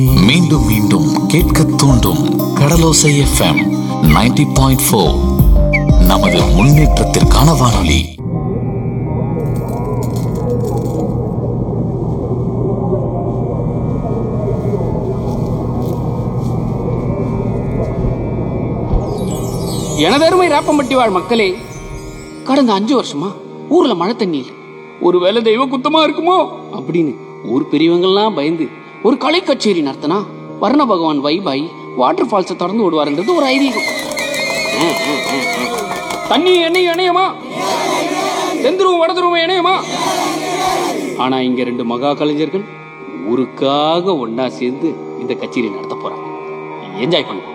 மீண்டும் மீண்டும் கேட்க தூண்டும் கடலோசை எஃப்எம் 90.4 பாயிண்ட் ஃபோர் நமது முன்னேற்றத்திற்கான வானொலி எனதருமை ராப்பம்பட்டி வாழ் மக்களே கடந்த அஞ்சு வருஷமா ஊர்ல மழை தண்ணி இல்ல ஒருவேளை தெய்வ குத்தமா இருக்குமோ அப்படின்னு ஊர் பெரியவங்கெல்லாம் பயந்து ஒரு கலை கச்சேரி நடத்தினா வர்ண பகவான் வைபாய் வாட்டர் ஃபால்ஸை திறந்து விடுவாருன்றது ஒரு ஐதீகம் ம், ம், ம், ம். தண்ணி எண்ணெய் இணையமா தென்துருவம் வடதுருவம் இணையமா ஆனா இங்க ரெண்டு மகா கலைஞர்கள் ஊருக்காக ஒண்ணா சேர்ந்து இந்த கச்சேரி நடத்த போறாங்க என்ஜாய் பண்ணுங்க